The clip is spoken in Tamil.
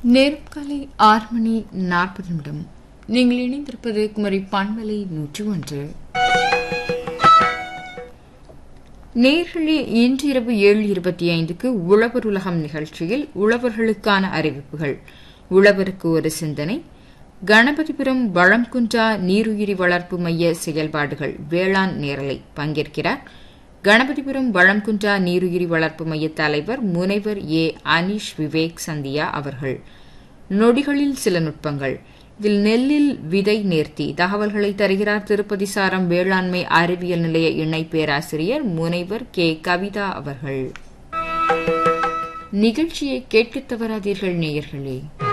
நேரம் காலை ஆறு மணி நாற்பது நிமிடம் நீங்கள் இணைந்திருப்பது குமரி பண்பலை நூற்றி ஒன்று நேர்களே இன்று இரவு ஏழு இருபத்தி ஐந்துக்கு உழவர் உலகம் நிகழ்ச்சியில் உழவர்களுக்கான அறிவிப்புகள் உழவருக்கு ஒரு சிந்தனை கணபதிபுரம் வளம்குன்றா நீருயிரி வளர்ப்பு மைய செயல்பாடுகள் வேளாண் நேரலை பங்கேற்கிறார் கணபதிபுரம் வளம்குன்றா நீருயிரி வளர்ப்பு மைய தலைவர் முனைவர் ஏ அனீஷ் விவேக் சந்தியா அவர்கள் நொடிகளில் சில நுட்பங்கள் இதில் நெல்லில் விதை நேர்த்தி தகவல்களை தருகிறார் திருப்பதி சாரம் வேளாண்மை அறிவியல் நிலைய இணை பேராசிரியர் முனைவர் கே கவிதா அவர்கள் நிகழ்ச்சியை கேட்கத் தவறாதீர்கள் நேயர்களே